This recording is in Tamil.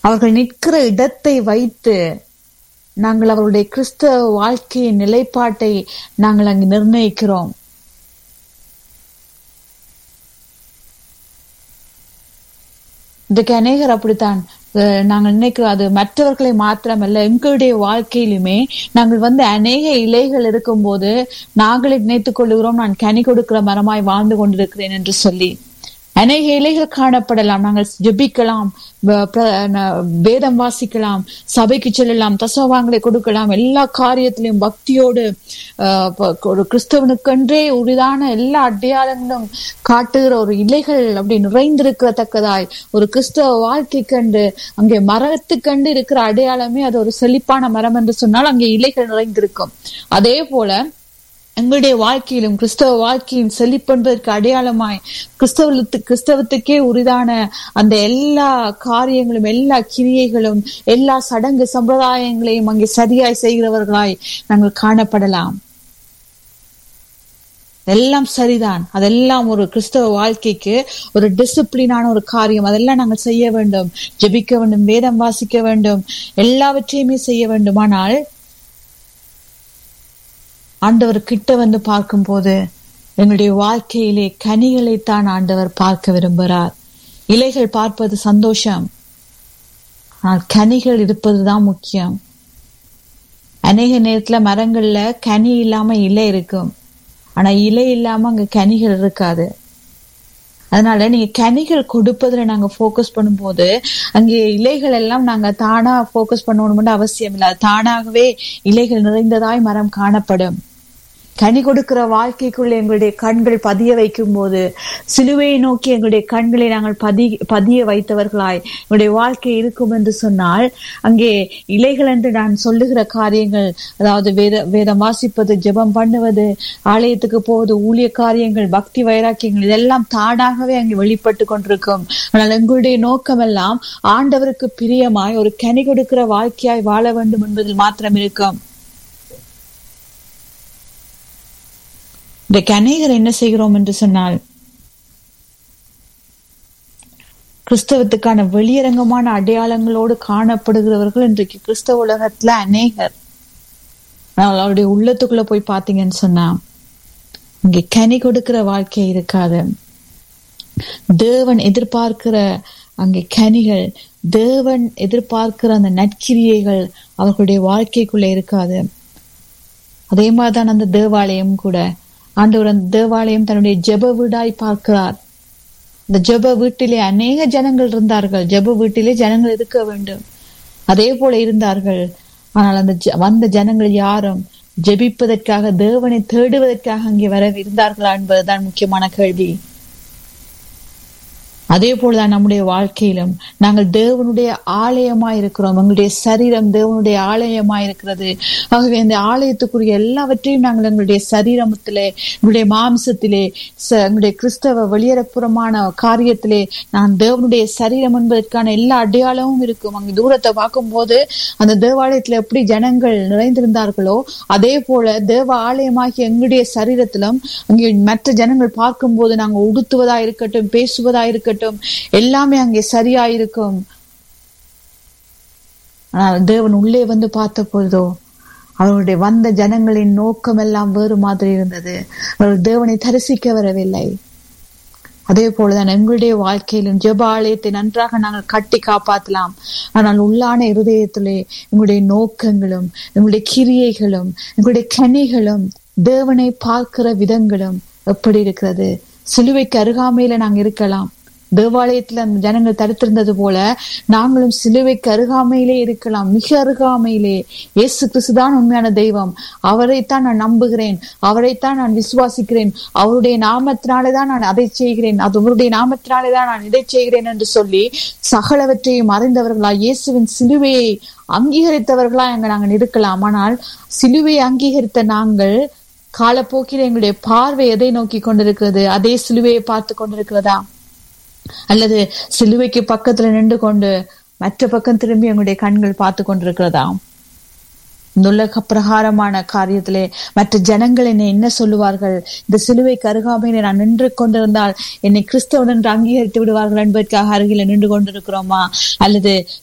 அவர்கள் நிற்கிற இடத்தை வைத்து நாங்கள் அவருடைய கிறிஸ்தவ வாழ்க்கையின் நிலைப்பாட்டை நாங்கள் அங்கு நிர்ணயிக்கிறோம் இன்றைக்கு அநேகர் அப்படித்தான் அஹ் நாங்கள் நினைக்கிறோம் அது மற்றவர்களை மாத்திரமல்ல எங்களுடைய வாழ்க்கையிலுமே நாங்கள் வந்து அநேக இலைகள் இருக்கும்போது நாங்களே நினைத்துக் கொள்ளுகிறோம் நான் கனி கொடுக்கிற மரமாய் வாழ்ந்து கொண்டிருக்கிறேன் என்று சொல்லி அநேக இலைகள் காணப்படலாம் நாங்கள் ஜெபிக்கலாம் வ- பிர- ந- வேதம் வாசிக்கலாம் சபைக்கு செல்லலாம் தசவாங்களை கொடுக்கலாம் எல்லா காரியத்திலையும் பக்தியோடு ஆஹ், ப- ஒரு கிறிஸ்தவனுக்கென்றே உரிதான எல்லா அடையாளங்களும் காட்டுகிற ஒரு இலைகள் அப்படி நிறைந்திருக்கத்தக்கதாய் ஒரு கிறிஸ்தவ வாழ்க்கை கண்டு அங்கே மரத்துக்கண்டு இருக்கிற அடையாளமே அது ஒரு செழிப்பான மரம் என்று சொன்னால் அங்கே இலைகள் நிறைந்திருக்கும் அதே போல எங்களுடைய வாழ்க்கையிலும் கிறிஸ்தவ வாழ்க்கையின் செழிப்பென்பதற்கு அடையாளமாய் கிறிஸ்தவத்து கிறிஸ்தவத்துக்கே உரிதான அந்த எல்லா காரியங்களும் எல்லா கிரியைகளும் எல்லா சடங்கு சம்பிரதாயங்களையும் அங்கே சரியாய் செய்கிறவர்களாய் நாங்கள் காணப்படலாம் எல்லாம் சரிதான் அதெல்லாம் ஒரு கிறிஸ்தவ வாழ்க்கைக்கு ஒரு டிசிப்ளினான ஒரு காரியம் அதெல்லாம் நாங்கள் செய்ய வேண்டும் ஜெபிக்க வேண்டும் வேதம் வாசிக்க வேண்டும் எல்லாவற்றையுமே செய்ய வேண்டும் ஆனால் ஆண்டவர் கிட்ட வந்து பார்க்கும்போது எங்களுடைய வாழ்க்கையிலே கனிகளைத்தான் ஆண்டவர் பார்க்க விரும்புகிறார் இலைகள் பார்ப்பது சந்தோஷம் ஆனால் கனிகள் இருப்பதுதான் முக்கியம் அநேக நேரத்துல மரங்கள்ல கனி இல்லாம இலை இருக்கும் ஆனா இலை இல்லாம அங்க கனிகள் இருக்காது அதனால நீங்க கனிகள் கொடுப்பதுல நாங்க ஃபோக்கஸ் பண்ணும்போது அங்கே இலைகள் எல்லாம் நாங்க தானா ஃபோக்கஸ் பண்ணணும்னு அவசியம் இல்லை அது தானாகவே இலைகள் நிறைந்ததாய் மரம் காணப்படும் கனி கொடுக்கிற வாழ்க்கைக்குள்ள எங்களுடைய கண்கள் பதிய வைக்கும் போது சிலுவையை நோக்கி எங்களுடைய கண்களை நாங்கள் பதி பதிய வைத்தவர்களாய் எங்களுடைய வாழ்க்கை இருக்கும் என்று சொன்னால் அங்கே இலைகள் என்று நான் சொல்லுகிற காரியங்கள் அதாவது வேத வேதம் வாசிப்பது ஜெபம் பண்ணுவது ஆலயத்துக்கு போவது ஊழிய காரியங்கள் பக்தி வைராக்கியங்கள் இதெல்லாம் தானாகவே அங்கே வெளிப்பட்டு கொண்டிருக்கும் ஆனால் எங்களுடைய நோக்கமெல்லாம் ஆண்டவருக்கு பிரியமாய் ஒரு கனி கொடுக்கிற வாழ்க்கையாய் வாழ வேண்டும் என்பதில் மாத்திரம் இருக்கும் இன்றைக்கு அநேகர் என்ன செய்கிறோம் என்று சொன்னால் கிறிஸ்தவத்துக்கான வெளியரங்கமான அடையாளங்களோடு காணப்படுகிறவர்கள் இன்றைக்கு கிறிஸ்தவ உலகத்துல அநேகர் ஆனால் அவருடைய உள்ளத்துக்குள்ள போய் பாத்தீங்கன்னு சொன்னா இங்கே கனி கொடுக்கிற வாழ்க்கை இருக்காது தேவன் எதிர்பார்க்கிற அங்கே கனிகள் தேவன் எதிர்பார்க்கிற அந்த நற்கிரியைகள் அவர்களுடைய வாழ்க்கைக்குள்ள இருக்காது அதே மாதிரிதான் அந்த தேவாலயம் கூட ஆண்டவர் அந்த தேவாலயம் தன்னுடைய ஜெப வீடாய் பார்க்கிறார் இந்த ஜெப வீட்டிலே அநேக ஜனங்கள் இருந்தார்கள் ஜெப வீட்டிலே ஜனங்கள் இருக்க வேண்டும் அதே போல இருந்தார்கள் ஆனால் அந்த ஜ- வந்த ஜனங்கள் யாரும் ஜெபிப்பதற்காக தேவனை தேடுவதற்காக அங்கே வர இருந்தார்களா என்பதுதான் முக்கியமான கேள்வி அதே போலதான் நம்முடைய வாழ்க்கையிலும் நாங்கள் தேவனுடைய ஆலயமாய் இருக்கிறோம் எங்களுடைய சரீரம் தேவனுடைய ஆலயமாய் இருக்கிறது ஆகவே அந்த ஆலயத்துக்குரிய எல்லாவற்றையும் நாங்கள் எங்களுடைய சரீரத்திலே எங்களுடைய மாம்சத்திலே ச- எங்களுடைய கிறிஸ்தவ வெளியரப்புறமான காரியத்திலே நான் தேவனுடைய சரீரம் என்பதற்கான எல்லா அடையாளமும் இருக்கும் அங்கு தூரத்தை பார்க்கும்போது அந்த தேவாலயத்துல எப்படி ஜனங்கள் நிறைந்திருந்தார்களோ அதே போல தேவ ஆலயமாகிய எங்களுடைய சரீரத்திலும் அங்கே மற்ற ஜனங்கள் பார்க்கும்போது நாங்க உடுத்துவதா இருக்கட்டும் பேசுவதா இருக்கட்டும் எல்லாமே அங்கே சரியா இருக்கும் ஆனால் தேவன் உள்ளே வந்து பார்த்த பொழுதோ அவருடைய வந்த ஜனங்களின் நோக்கம் எல்லாம் வேறு மாதிரி இருந்தது அவர்கள் தேவனை தரிசிக்க வரவில்லை அதே போலதான் எங்களுடைய வாழ்க்கையிலும் ஜெப ஆலயத்தை நன்றாக நாங்கள் கட்டி காப்பாற்றலாம் ஆனால் உள்ளான இருதயத்திலே எங்களுடைய நோக்கங்களும் எங்களுடைய கிரியைகளும் எங்களுடைய கனிகளும் தேவனை பார்க்கிற விதங்களும் எப்படி இருக்கிறது சிலுவைக்கு அருகாமையில நாங்க இருக்கலாம் தேவாலயத்துல அந்த ஜனங்கள் தடுத்திருந்தது போல நாங்களும் சிலுவைக்கு அருகாமையிலே இருக்கலாம் மிக அருகாமையிலே இயேசு கிறிஸ்துதான் உண்மையான தெய்வம் அவரைத்தான் நான் நம்புகிறேன் அவரைத்தான் நான் விசுவாசிக்கிறேன் அவருடைய நாமத்தினாலே தான் நான் அதை செய்கிறேன் அது அவருடைய நாமத்தினாலே தான் நான் இதை செய்கிறேன் என்று சொல்லி சகலவற்றையும் அறிந்தவர்களா இயேசுவின் சிலுவையை அங்கீகரித்தவர்களா அங்க நாங்கள் இருக்கலாம் ஆனால் சிலுவையை அங்கீகரித்த நாங்கள் காலப்போக்கில் எங்களுடைய பார்வை எதை நோக்கி கொண்டிருக்கிறது அதே சிலுவையை பார்த்து கொண்டிருக்கிறதா அல்லது சிலுவைக்கு பக்கத்துல நின்று கொண்டு மற்ற பக்கம் திரும்பி எங்களுடைய கண்கள் பார்த்து கொண்டிருக்கிறதா இந்த உலக பிரகாரமான காரியத்திலே மற்ற ஜனங்கள் என்னை என்ன சொல்லுவார்கள் இந்த சிலுவை கருகாமையில நான் நின்று கொண்டிருந்தால் என்னை கிறிஸ்தவன் என்று அங்கீகரித்து விடுவார்கள் என்பதற்காக அருகில நின்று கொண்டிருக்கிறோமா அல்லது